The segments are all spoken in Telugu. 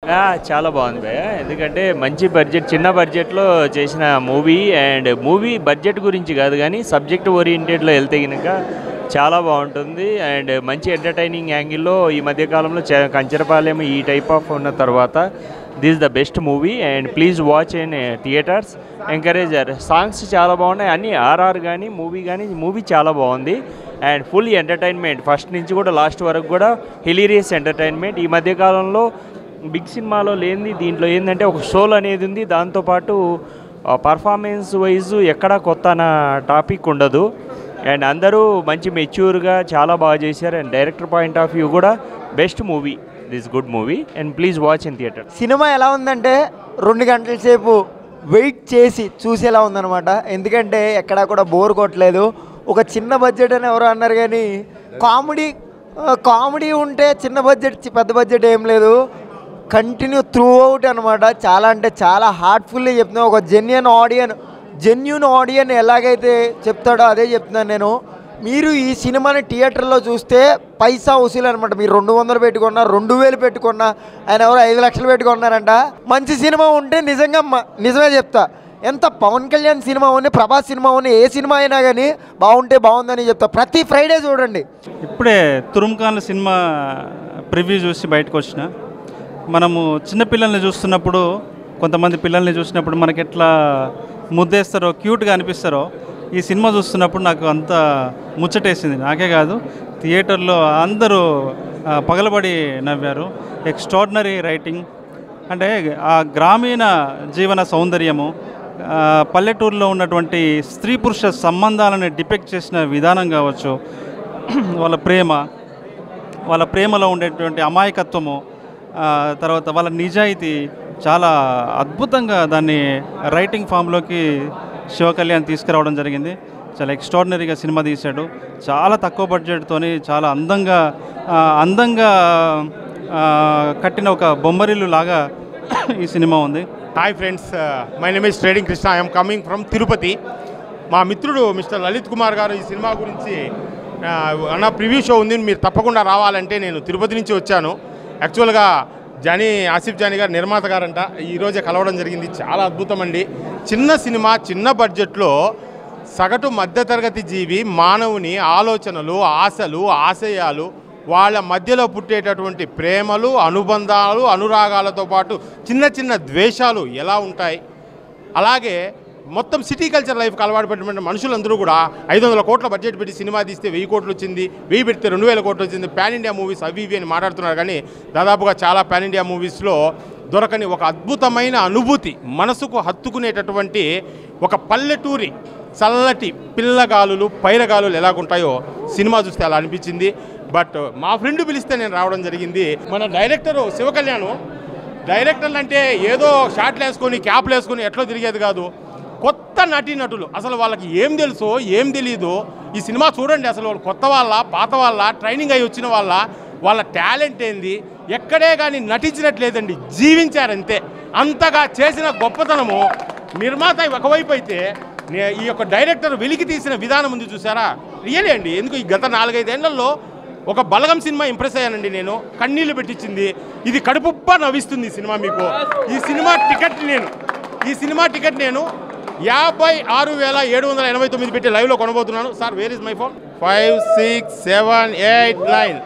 ఆ, చాలా బాగుంది భయ్య ఎందుకంటే మంచి బడ్జెట్ చిన్న బడ్జెట్లో చేసిన మూవీ అండ్ మూవీ బడ్జెట్ గురించి కాదు కానీ సబ్జెక్ట్ ఓరియంటెడ్లో వెళ్తే కనుక చాలా బాగుంటుంది అండ్ మంచి ఎంటర్టైనింగ్ యాంగిల్లో ఈ మధ్యకాలంలో చ- కంచరపాలెం ఈ టైప్ ఆఫ్ ఉన్న తర్వాత this the best movie and please watch in theatres ఎంకరేజర్ సాంగ్స్ చాలా బాగున్నాయి అన్ని ఆర్ఆర్ కానీ మూవీ కానీ మూవీ చాలా బాగుంది అండ్ ఫుల్ ఎంటర్టైన్మెంట్ ఫస్ట్ నుంచి కూడా లాస్ట్ వరకు కూడా హిలీరియస్ ఎంటర్టైన్మెంట్ ఈ మధ్యకాలంలో బిగ్ సినిమాలో లేనిది దీంట్లో ఏంటంటే ఒక సోల్ అనేది ఉంది దాంతోపాటు పర్ఫార్మెన్స్ వైజ్ ఎక్కడా కొత్త అన్న టాపిక్ ఉండదు అండ్ అందరూ మంచి మెచ్యూర్గా చాలా బాగా చేశారు and director point of view కూడా best movie this good movie and please watch in theatre cinema ఎలా ఉందంటే రెండు గంటల సేపు వెయిట్ చేసి చూసేలా ఉందన్నమాట ఎందుకంటే ఎక్కడా కూడా బోర్ కొట్టలేదు ఒక చిన్న బడ్జెట్ అని ఎవరో అన్నారు కానీ కామెడీ ఆ, కామెడీ ఉంటే చిన్న బడ్జెట్ చి- పెద్ద బడ్జెట్ ఏం లేదు కంటిన్యూ త్రూ అవుట్ అనమాట చాలా అంటే చాలా హార్ట్ఫుల్లీ చెప్తున్నా ఒక జెన్యున్ ఆడియన్ జెన్యున్ ఆడియన్ ఎలాగైతే చెప్తాడో అదే చెప్తున్నాను నేను మీరు ఈ సినిమాని థియేటర్లో చూస్తే పైసా వసూలు అనమాట మీరు రెండు వందలు పెట్టుకున్నా రెండు వేలు పెట్టుకున్నా ఆయన ఎవరో ఐదు లక్షలు పెట్టుకున్నారంట మంచి సినిమా ఉంటే నిజంగా మ- నిజమే చెప్తా ఎంత పవన్ కళ్యాణ్ సినిమా ఉంది ప్రభాస్ సినిమా ఉంది ఏ సినిమా అయినా కానీ బాగుంటే బాగుందని చెప్తా ప్రతి ఫ్రైడే చూడండి ఇప్పుడే తురుంకాన్ల సినిమా ప్రివ్యూ చూసి బయటకు వచ్చిన మనము చిన్నపిల్లల్ని చూస్తున్నప్పుడు కొంతమంది పిల్లల్ని చూసినప్పుడు మనకి ఎట్లా ముద్దేస్తారో క్యూట్గా అనిపిస్తారో ఈ సినిమా చూస్తున్నప్పుడు నాకు అంత ముచ్చటేసింది నాకే కాదు థియేటర్లో అందరూ ఆ, పగలబడి నవ్వారు ఎక్స్ట్రాడినరీ రైటింగ్ అంటే ఆ గ్రామీణ జీవన సౌందర్యము ఆ, పల్లెటూరులో ఉన్నటువంటి స్త్రీ పురుష సంబంధాలను డిపెక్ట్ చేసిన విధానం కావచ్చు వాళ్ళ ప్రేమ వాళ్ళ ప్రేమలో ఉండేటువంటి అమాయకత్వము ఆ, తర్వాత వాళ్ళ నిజాయితీ చాలా అద్భుతంగా దాన్ని రైటింగ్ ఫామ్లోకి శివకళ్యాణ్ తీసుకురావడం జరిగింది చాలా ఎక్స్ట్రాడినరీగా సినిమా తీశాడు చాలా తక్కువ బడ్జెట్తోని చాలా అందంగా ఆ, అందంగా ఆ, కట్టిన ఒక బొమ్మరిల్లు లాగా ఈ సినిమా ఉంది hi friends my name is trading Krishna I'm coming from Tirupati మా మిత్రుడు మిస్టర్ లలిత్ కుమార్ గారు ఈ సినిమా గురించి ఆ, అన్న ప్రివ్యూ షో ఉంది మీరు తప్పకుండా రావాలంటే నేను తిరుపతి నుంచి వచ్చాను యాక్చువల్గా జానీ ఆసిఫ్ జానీ గారు నిర్మాత గారంట ఈరోజే కలవడం జరిగింది చాలా అద్భుతం అండి చిన్న సినిమా చిన్న బడ్జెట్లో సగటు మధ్యతరగతి జీవి మానవుని ఆలోచనలు ఆశలు ఆశయాలు వాళ్ళ మధ్యలో పుట్టేటటువంటి ప్రేమలు అనుబంధాలు అనురాగాలతో పాటు చిన్న చిన్న ద్వేషాలు ఎలా ఉంటాయి అలాగే మొత్తం సిటీ కల్చర్ లైఫ్కి అలవాటు పడినటువంటి మనుషులందరూ కూడా ఐదు వందల కోట్ల బడ్జెట్ పెట్టి సినిమా తీస్తే వెయ్యి కోట్లు వచ్చింది వెయ్యి పెడితే రెండు వేల కోట్లు వచ్చింది పాన్ ఇండియా మూవీస్ అవి ఇవి అని మాట్లాడుతున్నారు కానీ దాదాపుగా చాలా పాన్ ఇండియా మూవీస్లో దొరకని ఒక అద్భుతమైన అనుభూతి మనసుకు హత్తుకునేటటువంటి ఒక పల్లెటూరి చల్లటి పిల్లగాలులు పైరగాలులు ఎలాగుంటాయో సినిమా చూస్తే అలా అనిపించింది బట్ మా ఫ్రెండ్ పిలిస్తే నేను రావడం జరిగింది మన డైరెక్టరు శివకళ్యాణ్ డైరెక్టర్లు అంటే ఏదో షాట్లు వేసుకొని క్యాప్లు వేసుకొని ఎట్లా తిరిగేది కాదు కొత్త నటీనటులు అసలు వాళ్ళకి ఏం తెలుసో ఏం తెలియదో ఈ సినిమా చూడండి అసలు వాళ్ళు కొత్త వాళ్ళ పాత వాళ్ళ ట్రైనింగ్ అయి వచ్చిన వాళ్ళ వాళ్ళ టాలెంట్ ఏంది ఎక్కడే కానీ నటించినట్లేదండి జీవించారంతే అంతగా చేసిన గొప్పతనము నిర్మాత ఒకవైపు అయితే నే- ఈ యొక్క డైరెక్టర్ వెలికి తీసిన విధానం ఉంది చూసారా రియలే అండి ఎందుకు ఈ గత నాలుగైదేళ్లలో ఒక బలగం సినిమా ఇంప్రెస్ అయ్యానండి నేను కన్నీళ్లు పెట్టించింది ఇది కడుపుప్ప నవ్విస్తుంది ఈ సినిమా మీకు ఈ సినిమా టికెట్ నేను ఈ సినిమా టికెట్ నేను యాభై ఆరు వేల ఏడు వందల ఎనభై తొమ్మిది పెట్టి లైవ్లో కొనబోతున్నాను sir where is my phone five six seven eight nine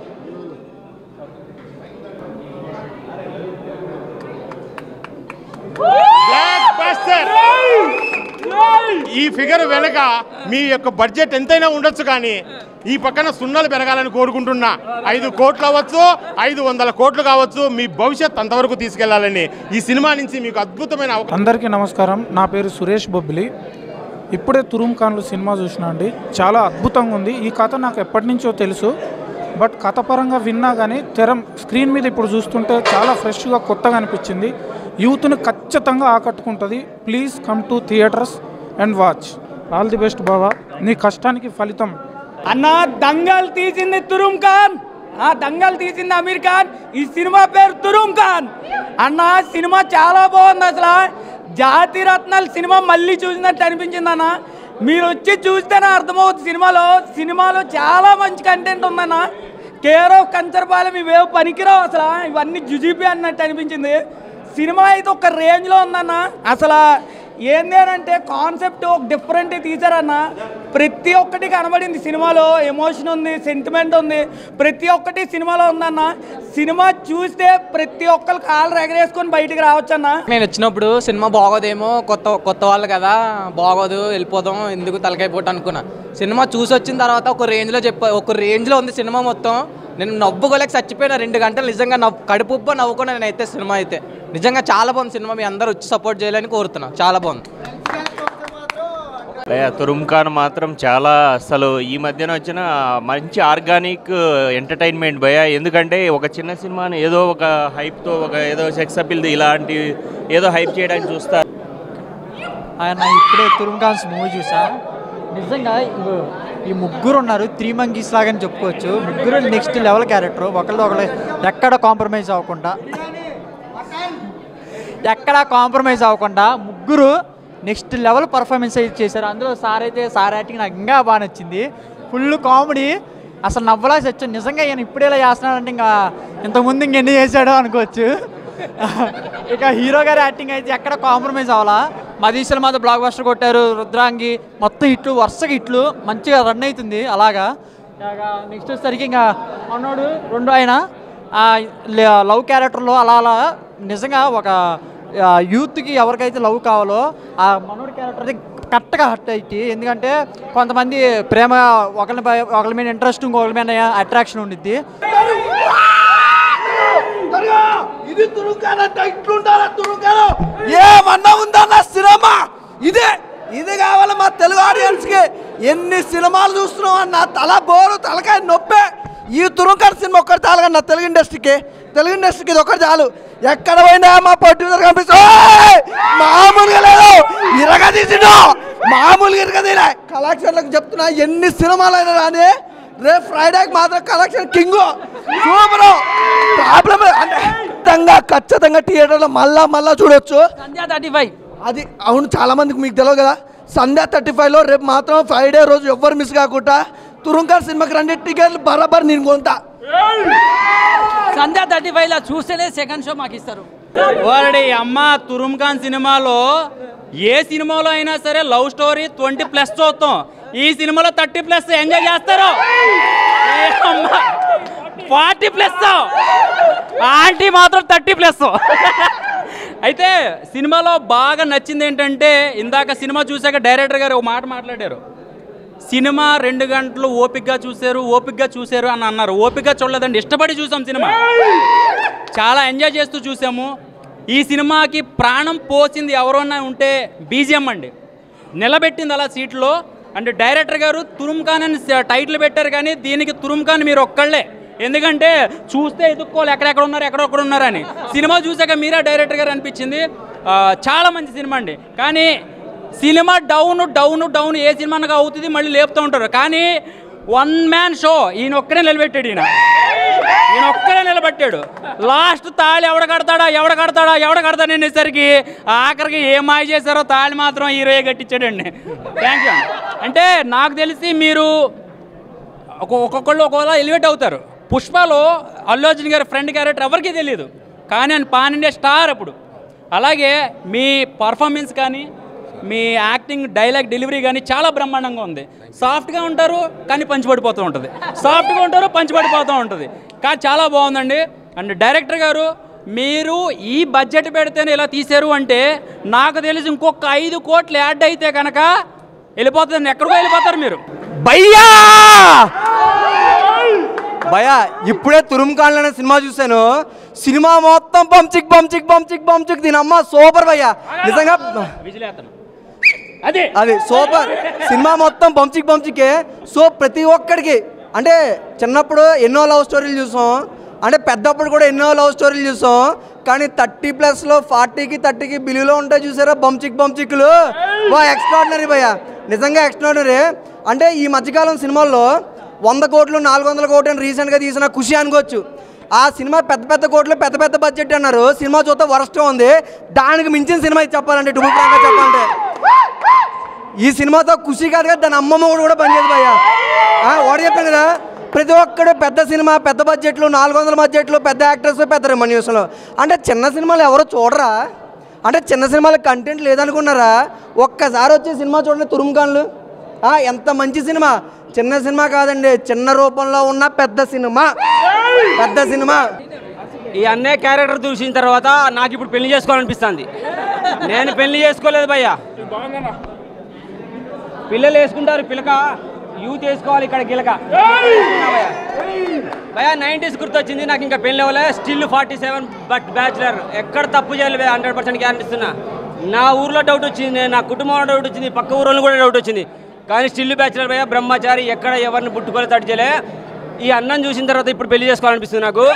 ఈ ఫిగర్ వెనక మీ యొక్క బడ్జెట్ ఎంతైనా ఉండొచ్చు కానీ ఈ పక్కన సున్నాలు పెరగాలని కోరుకుంటున్నా ఐదు కోట్లు అవ్వచ్చు ఐదు వందల కోట్లు కావచ్చు మీ భవిష్యత్ అంతవరకు తీసుకెళ్లాలని ఈ సినిమా నుంచి మీకు అద్భుతమైన అవకాశం అందరికీ నమస్కారం నా పేరు సురేష్ బొబ్బిలి ఇప్పుడే తురుమ్ ఖాన్లు సినిమా చూసిన అండి చాలా అద్భుతంగా ఉంది ఈ కథ నాకు ఎప్పటి నుంచో తెలుసు బట్ కథ పరంగా విన్నా కానీ తెర స్క్రీన్ మీద ఇప్పుడు చూస్తుంటే చాలా ఫ్రెష్గా కొత్తగా అనిపించింది యూత్ని ఖచ్చితంగా ఆకట్టుకుంటుంది please come to theatres and watch all the best బాబా నీ కష్టానికి ఫలితం అన్న దంగల్ తీసింది తురుమ్ ఖాన్ ఆ దంగల్ తీసింది అమీర్ ఖాన్ ఈ సినిమా పేరు తురుమ్ ఖాన్ అన్న సినిమా చాలా బాగుంది అసలు జాతి రత్నాలు సినిమా మళ్ళీ చూసినట్టు అనిపించింది అన్న మీరు వచ్చి చూస్తేనే అర్థమవుతుంది సినిమాలో సినిమాలో చాలా మంచి కంటెంట్ ఉందన్న కేర్ ఆఫ్ కంచరపాలెం ఇవేవో పనికిరావు అసలు ఇవన్నీ జుజీపీ అన్నట్టు అనిపించింది సినిమా అయితే ఒక రేంజ్లో ఉందన్న అసలు ఏంది అని అంటే కాన్సెప్ట్ ఒక డిఫరెంట్ తీసారన్న ప్రతి ఒక్కటి కనబడింది సినిమాలో ఎమోషన్ ఉంది సెంటిమెంట్ ఉంది ప్రతి ఒక్కటి సినిమాలో ఉందన్న సినిమా చూస్తే ప్రతి ఒక్కరు కాళ్ళు ఎగరేసుకొని బయటికి రావచ్చన్న నేను వచ్చినప్పుడు సినిమా బాగోదేమో కొత్త కొత్త వాళ్ళు కదా బాగోదు వెళ్ళిపోదాం ఎందుకు తలకాయ పోటు అనుకున్నా సినిమా చూసి వచ్చిన తర్వాత ఒక రేంజ్లో చెప్ప ఒక రేంజ్లో ఉంది సినిమా మొత్తం నేను నవ్వుకోలేక చచ్చిపోయిన రెండు గంటలు నిజంగా నవ్వు కడుపు ఉబ్బ నవ్వుకున్నా నేను అయితే సినిమా అయితే నిజంగా చాలా బాగుంది సినిమా మీ అందరూ వచ్చి సపోర్ట్ చేయాలని కోరుతున్నా చాలా బాగుంది భయ తురుమ్ ఖాన్ మాత్రం చాలా అసలు ఈ మధ్యన వచ్చిన మంచి ఆర్గానిక్ ఎంటర్టైన్మెంట్ భయ ఎందుకంటే ఒక చిన్న సినిమాని ఏదో ఒక హైప్తో ఒక ఏదో సెక్స్ అపిల్ ఇలాంటి ఏదో హైప్ చేయడానికి చూస్తారు ఆయన ఇప్పుడే తురుమ్ఖాన్స్ మూవీ చూసా నిజంగా ఇగో ఈ ముగ్గురు ఉన్నారు త్రీ మంకీస్ లాగానే చెప్పుకోవచ్చు ముగ్గురు నెక్స్ట్ లెవెల్ క్యారెక్టర్ ఒకళ్ళు ఒకళ్ళు ఎక్కడ కాంప్రమైజ్ అవ్వకుండా ఎక్కడ కాంప్రమైజ్ అవ్వకుండా ముగ్గురు నెక్స్ట్ లెవెల్ పర్ఫార్మెన్స్ అయితే చేశారు అందులో సార్ అయితే సార్ యాక్టింగ్ నాకు ఇంకా బాగా నచ్చింది ఫుల్ కామెడీ అసలు నవ్వలా వచ్చాను నిజంగా ఈయన ఇప్పుడే ఇలా చేస్తున్నాడంటే ఇంకా ఇంతకుముందు ఇంకెన్ని చేశాడో అనుకోవచ్చు ఇక హీరో గారి యాక్టింగ్ అయితే ఎక్కడ కాంప్రమైజ్ అవ్వాలా మదీసలు మాత్రం బ్లాక్ బస్టర్ కొట్టారు రుద్రాంగి మొత్తం ఇట్లు వరుసగా ఇట్లు మంచిగా రన్ అవుతుంది అలాగా ఇక నెక్స్ట్ వచ్చేసరికి ఇంకా అన్నోడు రెండు ఆయన ఆ లే- లవ్ క్యారెక్టర్లో అలా అలా నిజంగా ఒక ఆ, యూత్కి ఎవరికైతే లవ్ కావాలో ఆ మనోడి క్యారెక్టర్ కరెక్ట్గా హట్ అయితే ఎందుకంటే కొంతమంది ప్రేమ ఒకరి ఒకరి మీద ఇంట్రెస్ట్ ఇంకొకరి మీద అట్రాక్షన్ ఉండిద్ది ఇది తురుకానంట ఇట్లుండాలా తురుకాను ఏమన్నా ఉందన్న సినిమా ఇదే ఇది కావాలి మా తెలుగు ఆడియన్స్ కి ఎన్ని సినిమాలు చూస్తున్నాం అన్న తల బోరు తలకాయ నొప్పే ఈ తురుంకాడ సినిమా ఒక్కటి చాలు కన్నా తెలుగు ఇండస్ట్రీకి తెలుగు ఇండస్ట్రీకి ఇది ఒక్కటి చాలు ఎక్కడ పోయినా మా ప్రొడ్యూసర్ కనిపిస్తా మామూలుగా లేదు ఇరగ తీసిండు మామూలుగా ఇరగ తీలే కలెక్షన్లకు చెప్తున్నా ఎన్ని సినిమాలు అయినా రాని రేపు ఫ్రైడేకి మాత్రం కలెక్షన్ కింగ్ సూపర్ ప్రాబ్లం అంటే ఖచ్చితంగా ఖచ్చితంగా థియేటర్లో మళ్ళా మళ్ళా చూడొచ్చు సంధ్యా థర్టీ ఫైవ్ అది అవును చాలా మందికి మీకు తెలియదు కదా సంధ్యా థర్టీ ఫైవ్లో రేపు మాత్రం ఫ్రైడే రోజు ఎవ్వరు మిస్ కాకుండా తురుంకార్ సినిమాకి రెండు టికెట్లు బరాబర్ నేను కొంటా సంధ్యా థర్టీ ఫైవ్ లా చూస్తేనే సెకండ్ షో మాకు ఇస్తారు వాడి అమ్మ తురుమ్ ఖాన్ సినిమాలో ఏ సినిమాలో అయినా సరే లవ్ స్టోరీ ట్వంటీ ప్లస్ చూస్తాం ఈ సినిమాలో థర్టీ ప్లస్ ఎంజాయ్ చేస్తారు ఫార్టీ ప్లస్ ఆంటీ మాత్రం థర్టీ ప్లస్ అయితే సినిమాలో బాగా నచ్చింది ఏంటంటే ఇందాక సినిమా చూశాక డైరెక్టర్ గారు ఒక మాట మాట్లాడారు సినిమా రెండు గంటలు ఓపిక్గా చూశారు ఓపిక్గా చూశారు అని అన్నారు ఓపిక్గా చూడలేదండి ఇష్టపడి చూసాం సినిమా చాలా ఎంజాయ్ చేస్తూ చూసాము ఈ సినిమాకి ప్రాణం పోసింది ఎవరన్నా ఉంటే బీజిఎం అండి నిలబెట్టింది అలా సీట్లో అంటే డైరెక్టర్ గారు తురుమ్ ఖాన్ అని స- టైటిల్ పెట్టారు కానీ దీనికి తురుమ్ ఖాన్ మీరు ఒక్కళ్ళే ఎందుకంటే చూస్తే ఎదుక్కోవాలి ఎక్కడెక్కడ ఉన్నారు ఎక్కడెక్కడ ఉన్నారని సినిమా చూసాక మీరే డైరెక్టర్ గారు అనిపించింది ఆ, చాలా మంచి సినిమా అండి కానీ సినిమా డౌన్ డౌన్ డౌన్ ఏ సినిమానగా అవుతుంది మళ్ళీ లేపుతూ ఉంటారు కానీ వన్ మ్యాన్ షో ఈయన ఒక్కడే నిలబెట్టాడు ఈయన ఈయన ఒక్కడే నిలబెట్టాడు లాస్ట్ తాళి ఎవడ కడతాడా ఎవడ కడతాడా ఎవడ కడతాడు అనేసరికి ఆఖరికి ఏ మాయ చేశారో తాళి మాత్రం హీరోయే కట్టించాడండి థ్యాంక్ యూ అంటే నాకు తెలిసి మీరు ఒక్కొ- ఒక్కొక్కళ్ళు ఒక్కోలా ఎలివేట్ అవుతారు పుష్పలో అల్లు అర్జున్ గారి ఫ్రెండ్ క్యారెక్టర్ ఎవరికీ తెలియదు కానీ ఆయన పాన్ ఇండియా స్టార్ అప్పుడు అలాగే మీ పర్ఫార్మెన్స్ కానీ మీ యాక్టింగ్ డైలాగ్ డెలివరీ కానీ చాలా బ్రహ్మాండంగా ఉంది సాఫ్ట్గా ఉంటారు కానీ పంచిపడిపోతూ ఉంటుంది సాఫ్ట్గా ఉంటారు పంచిపడిపోతూ ఉంటుంది కానీ చాలా బాగుందండి అండ్ డైరెక్టర్ గారు మీరు ఈ బడ్జెట్ పెడితేనే ఇలా తీశారు అంటే నాకు తెలిసి ఇంకొక ఐదు కోట్లు యాడ్ అయితే కనుక వెళ్ళిపోతుంది ఎక్కడికో వెళ్ళిపోతారు మీరు భయ్యా భయ్యా ఇప్పుడే తురుమ్కాండ్ అనే సినిమా చూశాను సినిమా మొత్తం బంచిక్ బంచిక్ బంచిక్ బంచిక్ దీని అమ్మ సూపర్ భయ్యా నిజంగా విజిలేస్తాను అదే అది సూపర్ సినిమా మొత్తం బంచిక్ బంచికే సో ప్రతి ఒక్కడికి అంటే చిన్నప్పుడు ఎన్నో లవ్ స్టోరీలు చూసాం అంటే పెద్దప్పుడు కూడా ఎన్నో లవ్ స్టోరీలు చూసాం కానీ థర్టీ ప్లస్లో ఫార్టీకి థర్టీకి బిలీలో ఉంటాయి చూసారా బంచిక్ బంచిక్లు వా ఎక్స్ట్రాడినరీ భయ్యా నిజంగా ఎక్స్ట్రాడినరీ అంటే ఈ మధ్యకాలం సినిమాల్లో వంద కోట్లు నాలుగు వందల కోట్లు అని రీసెంట్గా తీసిన ఖుషి అనుకోవచ్చు ఆ సినిమా పెద్ద పెద్ద కోట్లు పెద్ద పెద్ద బడ్జెట్ అన్నారు సినిమా చూస్తే వరస్ట్గా ఉంది దానికి మించిన సినిమా ఇది చెప్పాలంటే టుబు ఫ్రాంక్గా చెప్పాలంటే ఈ సినిమాతో ఖుషి కాదు కదా దాని అమ్మమ్మ కూడా కూడా పనిచేది భయ్య ఆ, వాడు చెప్పాను కదా ప్రతి ఒక్కడు పెద్ద సినిమా పెద్ద బడ్జెట్లు నాలుగు వందల బడ్జెట్లు పెద్ద యాక్టర్స్ పెద్ద రెమన్యూస్లో అంటే చిన్న సినిమాలు ఎవరు చూడరా అంటే చిన్న సినిమాలకు కంటెంట్ లేదనుకున్నారా ఒక్కసారి వచ్చే సినిమా చూడండి తురుముకాన్లు ఆ, ఎంత మంచి సినిమా చిన్న సినిమా కాదండి చిన్న రూపంలో ఉన్న పెద్ద సినిమా పెద్ద సినిమా ఈ అన్నయ్య క్యారెక్టర్ చూసిన తర్వాత నాకు ఇప్పుడు పెళ్లి చేసుకోవాలనిపిస్తుంది నేను పెళ్లి చేసుకోలేదు భయ్య పిల్లలు వేసుకుంటారు పిలక యూత్ వేసుకోవాలి ఇక్కడ గిలక భయ నైంటీస్ గుర్తొచ్చింది నాకు ఇంకా పెళ్లి అవ్వలే still forty seven but bachelor ఎక్కడ తప్పు చేయలేదు హండ్రెడ్ పర్సెంట్ గ్యారంటీ ఇస్తున్నా నా ఊర్లో డౌట్ వచ్చింది నా కుటుంబంలో డౌట్ వచ్చింది పక్క ఊర్లో కూడా డౌట్ వచ్చింది కానీ స్టిల్ బ్యాచులర్ భయ బ్రహ్మచారి ఎక్కడ ఎవరిని పుట్టుకోలే తడి చేయలే ఈ అన్నం చూసిన తర్వాత ఇప్పుడు పెళ్లి చేసుకోవాలనిపిస్తుంది నాకు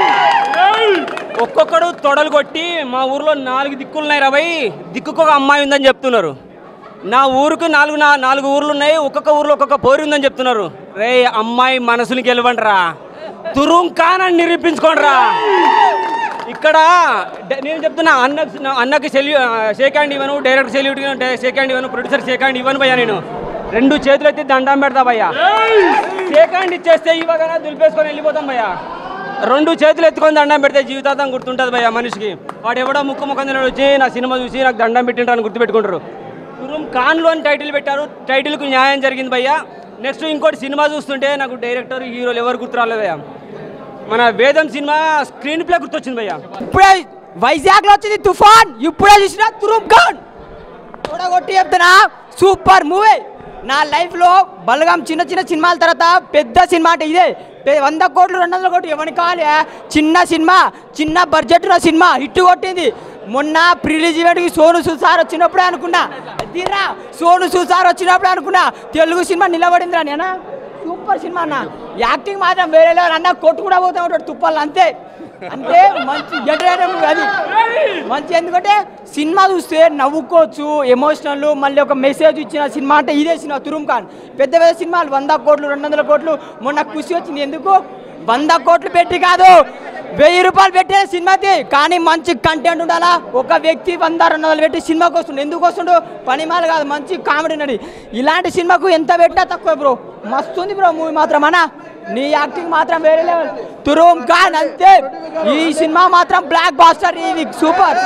ఒక్కొక్కడు తొడలు కొట్టి మా ఊర్లో నాలుగు దిక్కులున్నాయి రవై దిక్కుకు ఒక అమ్మాయి ఉందని చెప్తున్నారు నా ఊరుకు నాలుగు నా నాలుగు ఊర్లు ఉన్నాయి ఒక్కొక్క ఊర్లో ఒక్కొక్క పోరి ఉందని చెప్తున్నారు రే అమ్మాయి మనసుని గెలవండిరా తురుంకానని నిరూపించుకోండిరా ఇక్కడ డ- నేను చెప్తున్నా అన్నకు నా అన్నకి సెల్యూ షేక్ హ్యాండ్ ఇవ్వను డైరెక్టర్ సెల్యూట్ షేక్ హ్యాండ్ ఇవ్వను ప్రొడ్యూసర్ షేక్ హ్యాండ్ ఇవ్వను భయ్యా నేను రెండు చేతులు ఎత్తి దండం పెడతా భయ్యా షేక్ హ్యాండ్ ఇచ్చేస్తే ఇవ్వగానే దులిపేసుకొని వెళ్ళిపోతాం భయ్యా రెండు చేతులు ఎత్తుకొని దండం పెడితే జీవితాంతం గుర్తుంటుంది భయ్యా మనిషికి వాడు ఎవడో ముక్కు ముఖం తినడు వచ్చి నా సినిమా చూసి నాకు దండం పెట్టింటారని గుర్తుపెట్టుకుంటారు తురుం ఖాన్లో అని టైటిల్ పెట్టారు టైటిల్కు న్యాయం జరిగింది భయ్యా నెక్స్ట్ ఇంకోటి సినిమా చూస్తుంటే నాకు డైరెక్టర్ హీరోలు ఎవరు గుర్తు రాలేదు భయ్యా మన వేదం సినిమా స్క్రీన్ ప్లే గుర్తొచ్చింది భయ్యా ఇప్పుడే వైజాగ్లో వచ్చింది తుఫాన్ ఇప్పుడే చూసిన తురుమ్ ఖాన్ చూడగొట్టి చెప్తున్నా సూపర్ మూవీ నా లైఫ్లో బలగం చిన్న చిన్న సినిమాల తర్వాత పెద్ద సినిమా అంటే ఇదే పె- వంద కోట్లు రెండు వందల కోట్లు ఎవరికి కావాలి ఆ? చిన్న సినిమా చిన్న బడ్జెట్ ఉన్న సినిమా హిట్ కొట్టింది మొన్న ప్రిలీజ్ ఈవెంట్కి సోను సూద్ సార్ వచ్చినప్పుడే అనుకున్నా తీరా సోను సూద్ సార్ వచ్చినప్పుడే అనుకున్నా తెలుగు సినిమా నిలబడిందిరా నేనా సూపర్ సినిమా అన్న యాక్టింగ్ మాత్రం వేరే లెవెల్ అన్న కొట్టు కూడా పోతా ఉంటాడు తుప్పలు అంతే అంటే మంచి ఎంటర్టైనర్ మూవీ అది మంచి ఎందుకంటే సినిమా చూస్తే నవ్వుకోవచ్చు ఎమోషనల్ మళ్ళీ ఒక మెసేజ్ ఇచ్చిన సినిమా అంటే ఇదే సినిమా తురుమ్ ఖాన్ పెద్ద పెద్ద సినిమాలు వంద కోట్లు రెండు వందల కోట్లు మొన్న ఖుషి వచ్చింది ఎందుకు వంద కోట్లు పెట్టి కాదు వెయ్యి రూపాయలు పెట్టే సినిమాకి కానీ మంచి కంటెంట్ ఉండాలా ఒక వ్యక్తి వంద రెండు వందలు పెట్టి సినిమాకి వస్తుండు ఎందుకు వస్తుండు పనిమాల కాదు మంచి కామెడీ ఉన్నది ఇలాంటి సినిమాకు ఎంత పెట్టినా తక్కువ బ్రో మస్తు ఉంది బ్రో మూవీ మాత్రం అన్నా నీ యాక్టింగ్ మాత్రం వేరే లెవెల్ తురూమ్ ఖాన్ అంతే ఈ సినిమా మాత్రం బ్లాక్ బాస్టర్ ఇది సూపర్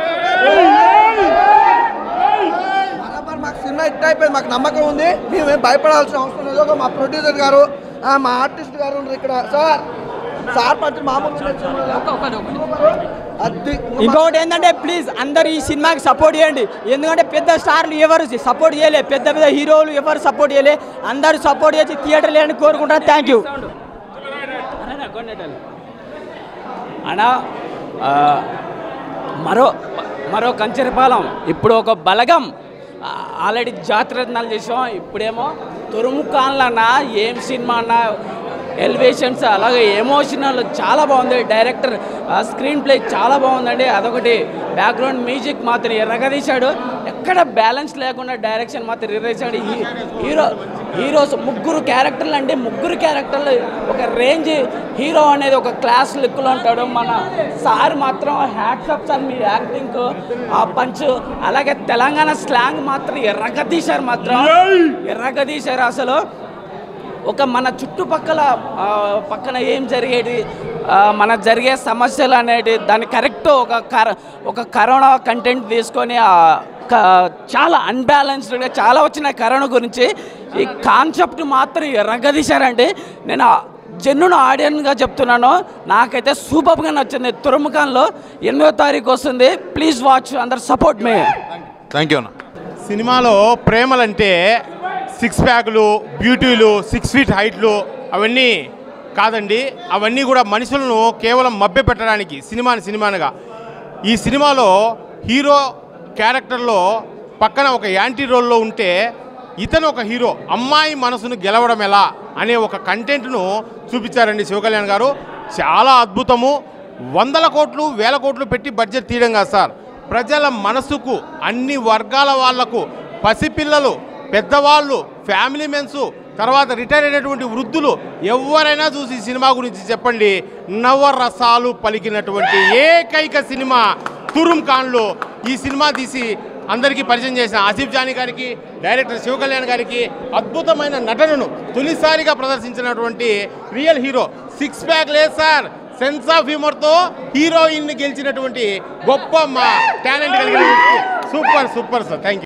బరాబర్ మాకు సినిమా హిట్ అయిపోయింది మాకు నమ్మకం ఉంది మేమేం భయపడాల్సిన అవసరం లేదు ఒక మా ప్రొడ్యూసర్ గారు ఆ, మా ఆర్టిస్ట్ గారు ఉన్నారు ఇక్కడ సార్ సార్ పట్ల మామూలు అది ఇంకొకటి ఏంటంటే ప్లీజ్ అందరు ఈ సినిమాకి సపోర్ట్ చేయండి ఎందుకంటే పెద్ద స్టార్లు ఎవరు సపోర్ట్ చేయలే పెద్ద పెద్ద హీరోలు ఎవరు సపోర్ట్ చేయలే అందరూ సపోర్ట్ చేసి థియేటర్ లేని కోరుకుంటాను థ్యాంక్ యూ అనా ఆ, మరో మరో కంచెరపాలెం ఇప్పుడు ఒక బలగం ఆ, ఆల్రెడీ జాతరత్నాలు చేసాం ఇప్పుడేమో తురుముఖాన్లన్న ఏం సినిమా అన్న ఎలివేషన్స్ అలాగే ఎమోషనల్ చాలా బాగుంది డైరెక్టర్ స్క్రీన్ ప్లే చాలా బాగుందండి అదొకటి బ్యాక్గ్రౌండ్ మ్యూజిక్ మాత్రం ఎర్రగదీశాడు ఎక్కడ బ్యాలెన్స్ లేకుండా డైరెక్షన్ మాత్రం ఎర్రేసాడు హీరో హీరోస్ ముగ్గురు క్యారెక్టర్లు అంటే ముగ్గురు క్యారెక్టర్లు ఒక రేంజ్ హీరో అనేది ఒక క్లాస్ లుక్లో ఉంటాడు మన సార్ మాత్రం హ్యాట్సప్ సార్ మీ యాక్టింగ్ ఆ పంచ్ అలాగే తెలంగాణ స్లాంగ్ మాత్రం ఎర్రగదీశారు మాత్రం ఎర్రగదీశారు అసలు ఒక మన చుట్టుపక్కల ఆ, పక్కన ఏం జరిగేది ఆ, మన జరిగే సమస్యలు అనేటి దాన్ని కరెక్ట్ ఒక కర ఒక కరోనా కంటెంట్ తీసుకొని ఆ, క- చాలా అన్బ్యాలెన్స్డ్గా చాలా వచ్చిన కరోనా గురించి ఈ కాన్సెప్ట్ మాత్రం ఎర్రగదీశారంటే నేను ఆ జెన్యున్ ఆడియన్గా చెప్తున్నాను నాకైతే సూపర్గా నచ్చింది తురుముఖంలో ఎనిమిదో తారీఖు వస్తుంది ప్లీజ్ వాచ్ అందరు సపోర్ట్ మే థ్యాంక్ యూ అన్న సినిమాలో ప్రేమలంటే సిక్స్ ప్యాక్లు బ్యూటీలు సిక్స్ ఫీట్ హైట్లు అవన్నీ కాదండి అవన్నీ కూడా మనుషులను కేవలం మభ్య పెట్టడానికి సినిమాని సినిమానుగా ఈ సినిమాలో హీరో క్యారెక్టర్లో పక్కన ఒక యాంటీ రోల్లో ఉంటే ఇతను ఒక హీరో అమ్మాయి మనసును గెలవడం ఎలా అనే ఒక కంటెంట్ను చూపించారండి శివకళ్యాణ్ గారు చాలా అద్భుతము వందల కోట్లు వేల కోట్లు పెట్టి బడ్జెట్ తీయడం కాదు సార్ ప్రజల మనసుకు అన్ని వర్గాల వాళ్లకు పసిపిల్లలు పెద్దవాళ్ళు ఫ్యామిలీ మెన్స్ తర్వాత రిటైర్ అయినటువంటి వృద్ధులు ఎవరైనా చూసి ఈ సినిమా గురించి చెప్పండి నవరసాలు పలికినటువంటి ఏకైక సినిమా తురుం ఖాన్లో ఈ సినిమా తీసి అందరికీ పరిచయం చేసిన ఆసిఫ్ జానీ గారికి డైరెక్టర్ శివకళ్యాణ్ గారికి అద్భుతమైన నటనను తొలిసారిగా ప్రదర్శించినటువంటి రియల్ హీరో సిక్స్ ప్యాక్ లేదు సార్ సెన్స్ ఆఫ్ హ్యూమర్తో హీరోయిన్ గెలిచినటువంటి గొప్ప మా టాలెంట్ కలిగిన వ్యక్తి. Super super sir thank you